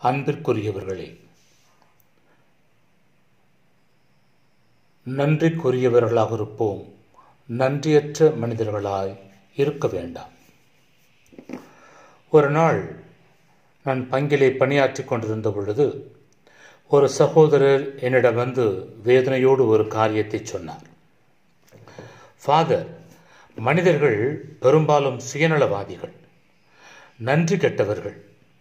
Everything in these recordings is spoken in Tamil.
அன்பிற்குரியவர்களே நன்றிக்குரியவர்களாக இருப்போம் நன்றியற்ற மனிதர்களாய் இருக்க வேண்டாம் ஒரு நாள் நான் பங்கிலே பணியாற்றி கொண்டிருந்த பொழுது ஒரு சகோதரர் என்னிடம் வந்து வேதனையோடு ஒரு காரியத்தை சொன்னார் ஃபாதர் மனிதர்கள் பெரும்பாலும் சுயநலவாதிகள் நன்றி கெட்டவர்கள்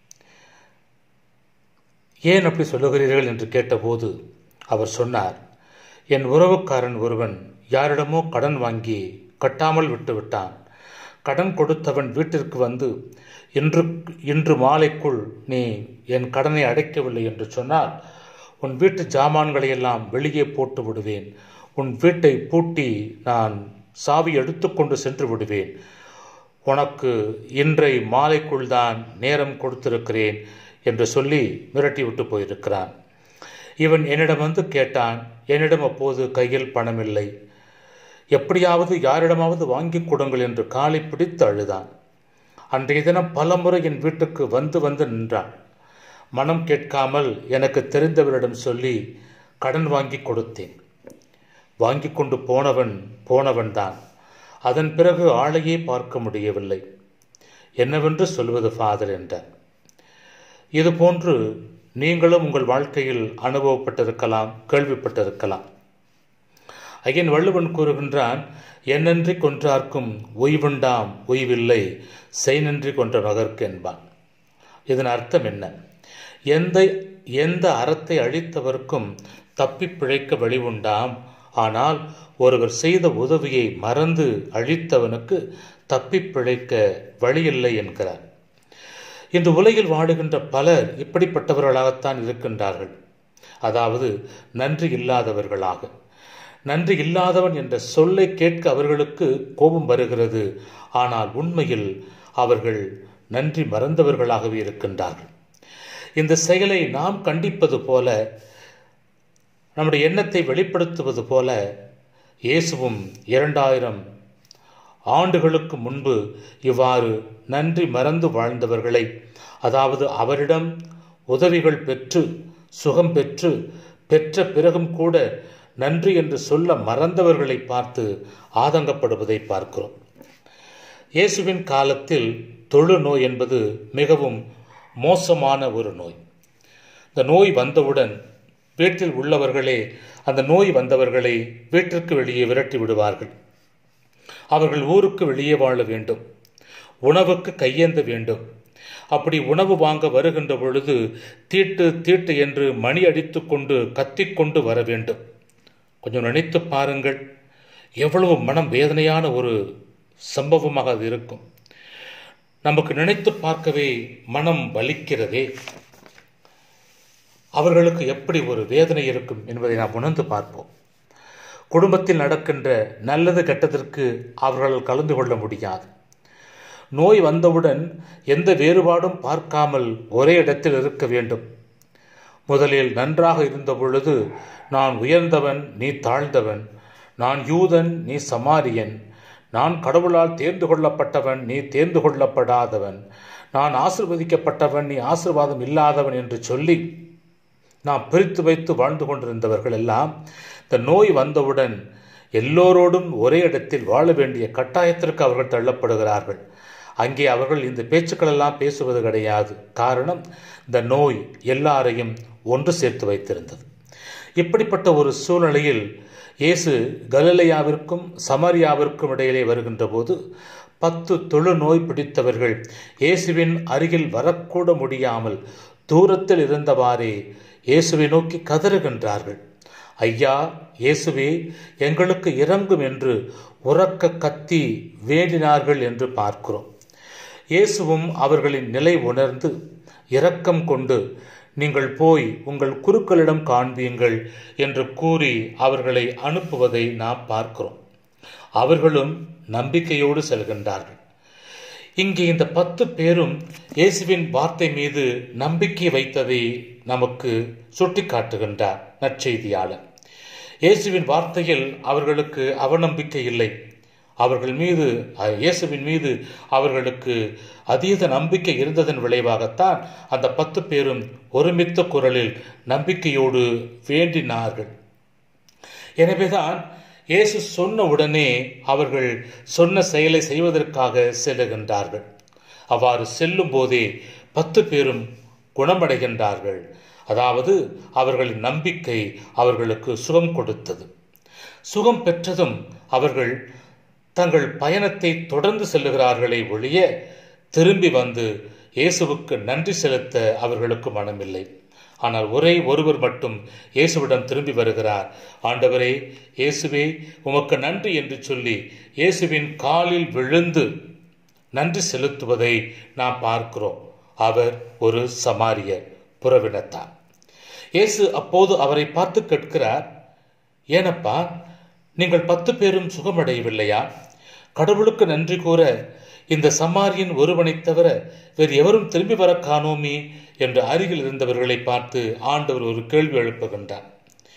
ஏன் அப்படி சொல்லுகிறீர்கள் என்று கேட்டபோது அவர் சொன்னார் என் உறவுக்காரன் ஒருவன் யாரிடமோ கடன் வாங்கி கட்டாமல் விட்டுவிட்டான் கடன் கொடுத்தவன் வீட்டிற்கு வந்து இன்று இன்று மாலைக்குள் நீ என் கடனை அடைக்கவில்லை என்று சொன்னால் உன் வீட்டு ஜாமான்களை எல்லாம் வெளியே போட்டு விடுவேன் உன் வீட்டை பூட்டி நான் சாவி எடுத்துக்கொண்டு சென்று விடுவேன் உனக்கு இன்றை மாலைக்குள் தான் நேரம் கொடுத்திருக்கிறேன் என்று சொல்லி மிரட்டி விட்டு போயிருக்கிறான் இவன் என்னிடம் வந்து கேட்டான் என்னிடம் அப்போது கையில் பணம் இல்லை எப்படியாவது யாரிடமாவது வாங்கி கொடுங்கள் என்று காலை பிடித்து அழுதான் அன்றைய தினம் பலமுறை என் வீட்டுக்கு வந்து வந்து நின்றான் மனம் கேட்காமல் எனக்கு தெரிந்தவரிடம் சொல்லி கடன் வாங்கி கொடுத்தேன் வாங்கி கொண்டு போனவன் போனவன்தான் அதன் பிறகு ஆளையே பார்க்க முடியவில்லை என்னவென்று சொல்வது ஃபாதர் என்றார் இதுபோன்று நீங்களும் உங்கள் வாழ்க்கையில் அனுபவப்பட்டிருக்கலாம் கேள்விப்பட்டிருக்கலாம் ஐயன் வள்ளுவன் கூறுகின்றான் என்னன்றி கொன்றார்க்கும் ஓய்வுண்டாம் ஓய்வில்லை செய் நன்றி கொன்ற மகற்கு என்பான் இதன் அர்த்தம் என்ன எந்த எந்த அறத்தை அழித்தவர்க்கும் தப்பி பிழைக்க வழி உண்டாம் ஆனால் ஒருவர் செய்த உதவியை மறந்து அழித்தவனுக்கு தப்பி பிழைக்க வழியில்லை என்கிறார் இன்று உலகில் வாடுகின்ற பலர் இப்படிப்பட்டவர்களாகத்தான் இருக்கின்றார்கள் அதாவது நன்றி இல்லாதவர்களாக நன்றி இல்லாதவன் என்ற சொல்லை கேட்க அவர்களுக்கு கோபம் வருகிறது ஆனால் உண்மையில் அவர்கள் நன்றி மறந்தவர்களாகவே இருக்கின்றார்கள் இந்த செயலை நாம் கண்டிப்பது போல நம்முடைய எண்ணத்தை வெளிப்படுத்துவது போல இயேசுவும் இரண்டாயிரம் ஆண்டுகளுக்கு முன்பு இவ்வாறு நன்றி மறந்து வாழ்ந்தவர்களை அதாவது அவரிடம் உதவிகள் பெற்று சுகம் பெற்று பெற்ற பிறகும் கூட நன்றி என்று சொல்ல மறந்தவர்களை பார்த்து ஆதங்கப்படுவதை பார்க்கிறோம் இயேசுவின் காலத்தில் தொழு நோய் என்பது மிகவும் மோசமான ஒரு நோய் இந்த நோய் வந்தவுடன் வீட்டில் உள்ளவர்களே அந்த நோய் வந்தவர்களை வீட்டிற்கு வெளியே விரட்டி விடுவார்கள் அவர்கள் ஊருக்கு வெளியே வாழ வேண்டும் உணவுக்கு கையேந்த வேண்டும் அப்படி உணவு வாங்க வருகின்ற பொழுது தீட்டு தீட்டு என்று மணி அடித்து கொண்டு கத்திக்கொண்டு வர வேண்டும் கொஞ்சம் நினைத்து பாருங்கள் எவ்வளவு மனம் வேதனையான ஒரு சம்பவமாக அது இருக்கும் நமக்கு நினைத்து பார்க்கவே மனம் வலிக்கிறதே அவர்களுக்கு எப்படி ஒரு வேதனை இருக்கும் என்பதை நாம் உணர்ந்து பார்ப்போம் குடும்பத்தில் நடக்கின்ற நல்லது கெட்டதற்கு அவர்களால் கலந்து கொள்ள முடியாது நோய் வந்தவுடன் எந்த வேறுபாடும் பார்க்காமல் ஒரே இடத்தில் இருக்க வேண்டும் முதலில் நன்றாக இருந்த பொழுது நான் உயர்ந்தவன் நீ தாழ்ந்தவன் நான் யூதன் நீ சமாரியன் நான் கடவுளால் தேர்ந்து கொள்ளப்பட்டவன் நீ தேர்ந்து கொள்ளப்படாதவன் நான் ஆசிர்வதிக்கப்பட்டவன் நீ ஆசிர்வாதம் இல்லாதவன் என்று சொல்லி நாம் பிரித்து வைத்து வாழ்ந்து கொண்டிருந்தவர்கள் எல்லாம் இந்த நோய் வந்தவுடன் எல்லோரோடும் ஒரே இடத்தில் வாழ வேண்டிய கட்டாயத்திற்கு அவர்கள் தள்ளப்படுகிறார்கள் அங்கே அவர்கள் இந்த பேச்சுக்கள் எல்லாம் பேசுவது கிடையாது காரணம் இந்த நோய் எல்லாரையும் ஒன்று சேர்த்து வைத்திருந்தது இப்படிப்பட்ட ஒரு சூழ்நிலையில் இயேசு கலிலையாவிற்கும் சமரியாவிற்கும் இடையிலே வருகின்ற போது பத்து தொழு நோய் பிடித்தவர்கள் இயேசுவின் அருகில் வரக்கூட முடியாமல் தூரத்தில் இருந்தவாறே இயேசுவை நோக்கி கதறுகின்றார்கள் ஐயா இயேசுவே எங்களுக்கு இறங்கும் என்று உறக்க கத்தி வேண்டினார்கள் என்று பார்க்கிறோம் இயேசுவும் அவர்களின் நிலை உணர்ந்து இரக்கம் கொண்டு நீங்கள் போய் உங்கள் குருக்களிடம் காண்பீங்கள் என்று கூறி அவர்களை அனுப்புவதை நாம் பார்க்கிறோம் அவர்களும் நம்பிக்கையோடு செல்கின்றார்கள் இங்கே இந்த பத்து பேரும் இயேசுவின் வார்த்தை மீது நம்பிக்கை வைத்ததை நமக்கு சுட்டிக்காட்டுகின்றார் நற்செய்தியாளர் இயேசுவின் வார்த்தையில் அவர்களுக்கு அவநம்பிக்கை இல்லை அவர்கள் மீது அஹ், இயேசுவின் மீது அவர்களுக்கு அதீத நம்பிக்கை இருந்ததன் விளைவாகத்தான் அந்த பத்து பேரும் ஒருமித்த குரலில் நம்பிக்கையோடு வேண்டினார்கள் எனவேதான் இயேசு சொன்ன உடனே அவர்கள் சொன்ன செயலை செய்வதற்காக செல்லுகின்றார்கள் அவ்வாறு செல்லும் போதே பத்து பேரும் குணமடைகின்றார்கள் அதாவது அவர்களின் நம்பிக்கை அவர்களுக்கு சுகம் கொடுத்தது சுகம் பெற்றதும் அவர்கள் தங்கள் பயணத்தை தொடர்ந்து செல்லுகிறார்களே ஒழிய திரும்பி வந்து இயேசுவுக்கு நன்றி செலுத்த அவர்களுக்கு மனமில்லை ஆனால் ஒரே ஒருவர் மட்டும் இயேசுவிடம் திரும்பி வருகிறார் ஆண்டவரே இயேசுவே உமக்கு நன்றி என்று சொல்லி இயேசுவின் காலில் விழுந்து நன்றி செலுத்துவதை நாம் பார்க்கிறோம் அவர் ஒரு சமாரியர் புறவினத்தார் இயேசு அப்போது அவரை பார்த்து கேட்கிறார் ஏனப்பா நீங்கள் பத்து பேரும் சுகமடையவில்லையா கடவுளுக்கு நன்றி கூற இந்த சமாரியன் ஒருவனைத் தவிர வேறு எவரும் திரும்பி வர காணோமே என்று அருகில் இருந்தவர்களை பார்த்து ஆண்டவர் ஒரு கேள்வி எழுப்புகின்றார்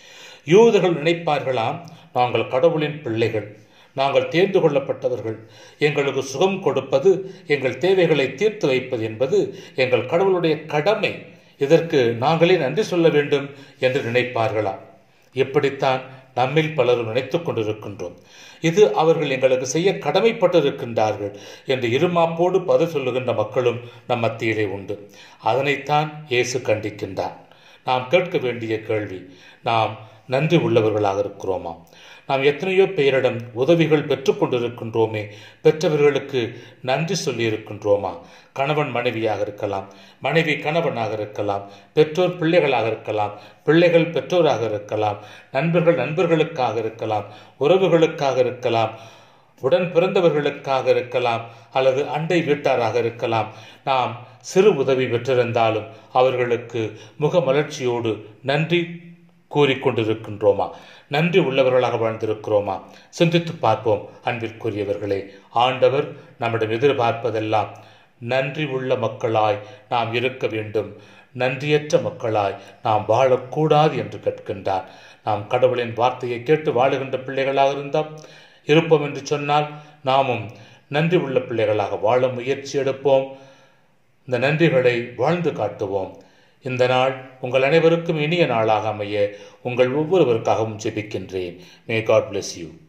யூதர்கள் நினைப்பார்களாம் நாங்கள் கடவுளின் பிள்ளைகள் நாங்கள் தேர்ந்து கொள்ளப்பட்டவர்கள் எங்களுக்கு சுகம் கொடுப்பது எங்கள் தேவைகளை தீர்த்து வைப்பது என்பது எங்கள் கடவுளுடைய கடமை இதற்கு நாங்களே நன்றி சொல்ல வேண்டும் என்று நினைப்பார்களாம் இப்படித்தான் நம்மில் பலரும் நினைத்துக் கொண்டிருக்கின்றோம் இது அவர்கள் எங்களுக்கு செய்ய கடமைப்பட்டிருக்கின்றார்கள் என்று இருமாப்போடு பதில் சொல்லுகின்ற மக்களும் நம் மத்தியிலே உண்டு அதனைத்தான் இயேசு கண்டிக்கின்றார் நாம் கேட்க வேண்டிய கேள்வி நாம் நன்றி உள்ளவர்களாக இருக்கிறோமா நாம் எத்தனையோ பேரிடம் உதவிகள் பெற்றுக்கொண்டிருக்கின்றோமே பெற்றவர்களுக்கு நன்றி சொல்லி இருக்கின்றோமா கணவன் மனைவியாக இருக்கலாம் மனைவி கணவனாக இருக்கலாம் பெற்றோர் பிள்ளைகளாக இருக்கலாம் பிள்ளைகள் பெற்றோராக இருக்கலாம் நண்பர்கள் நண்பர்களுக்காக இருக்கலாம் உறவுகளுக்காக இருக்கலாம் உடன் பிறந்தவர்களுக்காக இருக்கலாம் அல்லது அண்டை வீட்டாராக இருக்கலாம் நாம் சிறு உதவி பெற்றிருந்தாலும் அவர்களுக்கு முகமலர்ச்சியோடு நன்றி கூறிக்கொண்டிருக்கின்றோமா நன்றி உள்ளவர்களாக வாழ்ந்திருக்கிறோமா சிந்தித்து பார்ப்போம் அன்பிற்குரியவர்களே ஆண்டவர் நம்மிடம் எதிர்பார்ப்பதெல்லாம் நன்றி உள்ள மக்களாய் நாம் இருக்க வேண்டும் நன்றியற்ற மக்களாய் நாம் வாழக்கூடாது என்று கேட்கின்றார் நாம் கடவுளின் வார்த்தையை கேட்டு வாழுகின்ற பிள்ளைகளாக இருந்தால் இருப்போம் என்று சொன்னால் நாமும் நன்றி உள்ள பிள்ளைகளாக வாழ முயற்சி எடுப்போம் இந்த நன்றிகளை வாழ்ந்து காட்டுவோம் இந்த நாள் உங்கள் அனைவருக்கும் இனிய நாளாக அமைய உங்கள் ஒவ்வொருவருக்காகவும் ஜெபிக்கின்றேன் மே காட் bless யூ